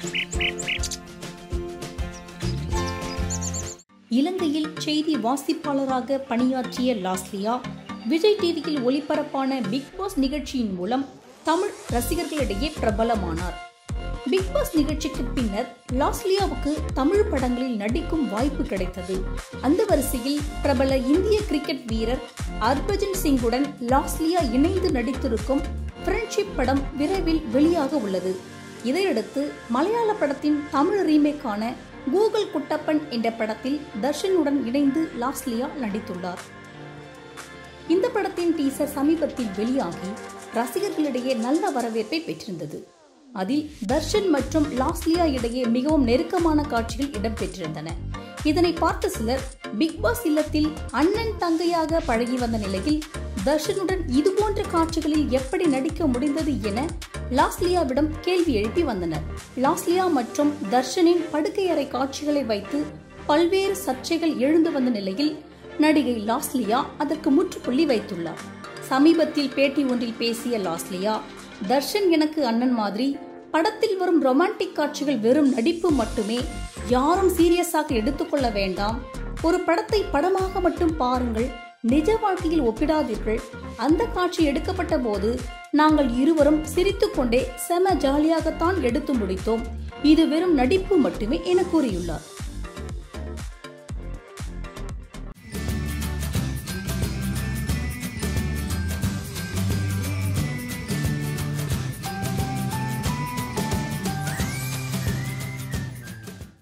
இலங்கையில் செய்தி வாசிப்பாளராக பணியாற்றிய லாஸ்லியா விஜய் டிவியில் ஒளிபரப்பான பிக் பாஸ் நிகழ்ச்சியின் மூலம் தமிழ் ரசிகர்களிடையே பிரபலமானார் பிக் பாஸ் நிகழ்ச்சிக்கு பின்னர் லாஸ்லியாவுக்கு தமிழ் படங்களில் நடிக்கும் வாய்ப்பு கிடைத்தது அந்த வரிசையில் பிரபல இந்திய கிரிக்கெட் வீரர் ஹர்பஜன் சிங்குடன் லாஸ்லியா இணைந்து நடித்திருக்கும் ஃப்ரெண்ட்ஷிப் படம் விரைவில் வெளியாக உள்ளது இதையடுத்து மலையாள படத்தின் தமிழ் ரீமேக்கான கூகுள் குட்டப்பன் என்ற படத்தில் தர்ஷனுடன் இணைந்து லாஸ்லியா நடித்துள்ளார் இந்த படத்தின் டீசர் சமீபத்தில் வெளியாகி ரசிகர்களிடையே நல்ல வரவேற்பை பெற்றிருந்தது அதில் தர்ஷன் மற்றும் லாஸ்லியா இடையே மிகவும் நெருக்கமான காட்சிகள் இடம்பெற்றிருந்தன இதனை பார்த்த சிலர் பிக் பாஸ் இல்லத்தில் அண்ணன் தங்கையாக பழகி வந்த நிலையில் தர்ஷனுடன் இதுபோன்ற காட்சிகளில் எப்படி நடிக்க முடிந்தது என லாஸ்லியாவிடம் கேள்வி எழுப்பி வந்தனர் லாஸ்லியா மற்றும் தர்ஷனின் படுக்கையறை காட்சிகளை வைத்து பல்வேறு சர்ச்சைகள் எழுந்து வந்த நிலையில் நடிகை லாஸ்லியா அதற்கு முற்றுப்புள்ளி வைத்துள்ளார் சமீபத்தில் பேட்டி ஒன்றில் பேசிய லாஸ்லியா தர்ஷன் எனக்கு அண்ணன் மாதிரி படத்தில் வரும் ரொமான்டிக் காட்சிகள் வெறும் நடிப்பு மட்டுமே யாரும் சீரியஸாக எடுத்துக்கொள்ள வேண்டாம் ஒரு படத்தை படமாக மட்டும் பாருங்கள் நிஜ வாழ்க்கையில் ஒப்பிடாதீர்கள் அந்த காட்சி எடுக்கப்பட்ட போது நாங்கள் இருவரும் சிரித்துக்கொண்டே செம ஜாலியாகத்தான் எடுத்து முடித்தோம் இது வெறும் நடிப்பு மட்டுமே என கூறியுள்ளார்